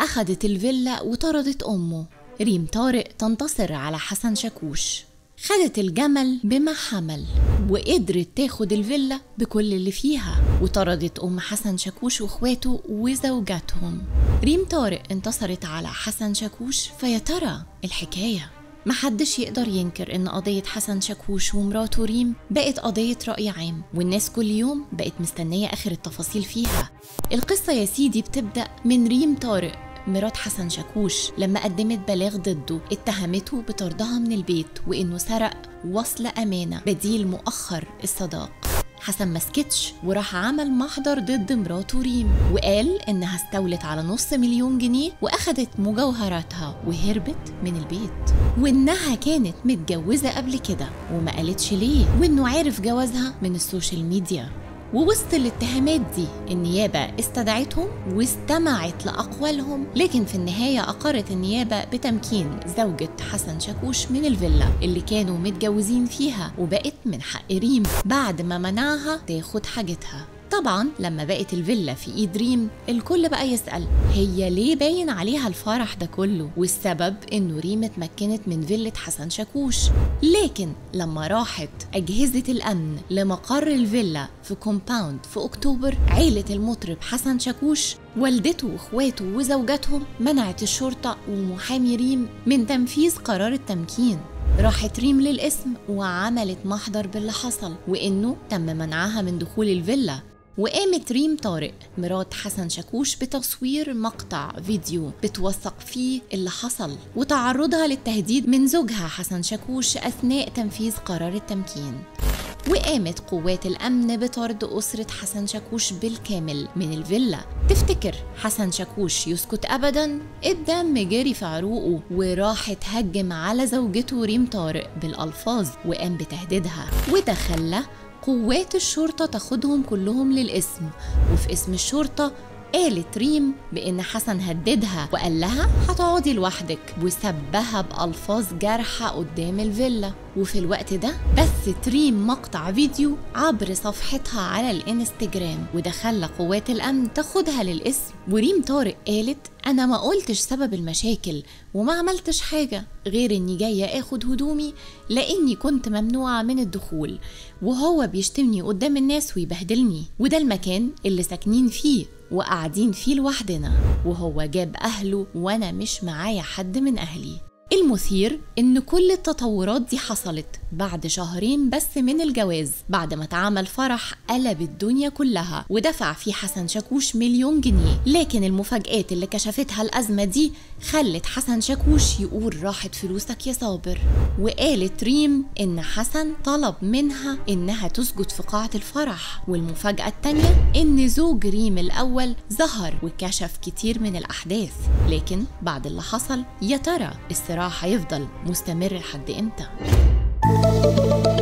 أخدت الفيلا وطردت أمه ريم طارق تنتصر على حسن شاكوش خدت الجمل بما حمل وقدرت تاخد الفيلا بكل اللي فيها وطردت أم حسن شاكوش وإخواته وزوجاتهم ريم طارق انتصرت على حسن شاكوش فيا ترى الحكاية محدش يقدر ينكر ان قضية حسن شاكوش ومراته ريم بقت قضية رأي عام والناس كل يوم بقت مستنية آخر التفاصيل فيها القصة يا سيدي بتبدأ من ريم طارق مرات حسن شاكوش لما قدمت بلاغ ضده اتهمته بطردها من البيت وانه سرق وصل امانه بديل مؤخر الصداق حسن ما سكتش وراح عمل محضر ضد مراته ريم وقال انها استولت على نص مليون جنيه واخدت مجوهراتها وهربت من البيت وانها كانت متجوزه قبل كده وما قالتش ليه وانه عارف جوازها من السوشيال ميديا ووسط الاتهامات دي النيابة استدعتهم واستمعت لأقوالهم لكن في النهاية أقرت النيابة بتمكين زوجة حسن شاكوش من الفيلا اللي كانوا متجوزين فيها وبقت من حق ريم بعد ما منعها تاخد حاجتها طبعا لما بقت الفيلا في ايد ريم الكل بقى يسأل هي ليه باين عليها الفرح ده كله والسبب انه ريم اتمكنت من فيلة حسن شاكوش لكن لما راحت أجهزة الأمن لمقر الفيلا في كومباوند في أكتوبر عيلة المطرب حسن شاكوش والدته واخواته وزوجاتهم منعت الشرطة ومحامي ريم من تنفيذ قرار التمكين راحت ريم للاسم وعملت محضر باللي حصل وانه تم منعها من دخول الفيلا وقامت ريم طارق مرات حسن شاكوش بتصوير مقطع فيديو بتوثق فيه اللي حصل وتعرضها للتهديد من زوجها حسن شاكوش أثناء تنفيذ قرار التمكين وقامت قوات الأمن بطرد أسرة حسن شاكوش بالكامل من الفيلا تفتكر حسن شاكوش يسكت أبدا الدم جري في عروقه وراح اتهجم على زوجته ريم طارق بالألفاظ وقام بتهديدها وده خلى قوات الشرطة تاخدهم كلهم للاسم وفي اسم الشرطة قالت ريم بإن حسن هددها وقال لها هتقعدي لوحدك وسبها بألفاظ جارحة قدام الفيلا وفي الوقت ده بثت ريم مقطع فيديو عبر صفحتها على الانستجرام وده خلى قوات الأمن تاخدها للاسم وريم طارق قالت أنا ما قلتش سبب المشاكل وما عملتش حاجة غير إني جاية آخد هدومي لأني كنت ممنوعة من الدخول وهو بيشتمني قدام الناس ويبهدلني وده المكان اللي ساكنين فيه وقاعدين فيه لوحدنا وهو جاب أهله وأنا مش معايا حد من أهلي المثير إن كل التطورات دي حصلت بعد شهرين بس من الجواز بعد ما اتعمل فرح قلب الدنيا كلها ودفع فيه حسن شاكوش مليون جنيه لكن المفاجآت اللي كشفتها الأزمة دي خلت حسن شاكوش يقول راحت فلوسك يا صابر وقالت ريم إن حسن طلب منها إنها تسجد في قاعة الفرح والمفاجأة التانية إن زوج ريم الأول ظهر وكشف كتير من الأحداث لكن بعد اللي حصل يا ترى الصراع هيفضل مستمر لحد إمتى؟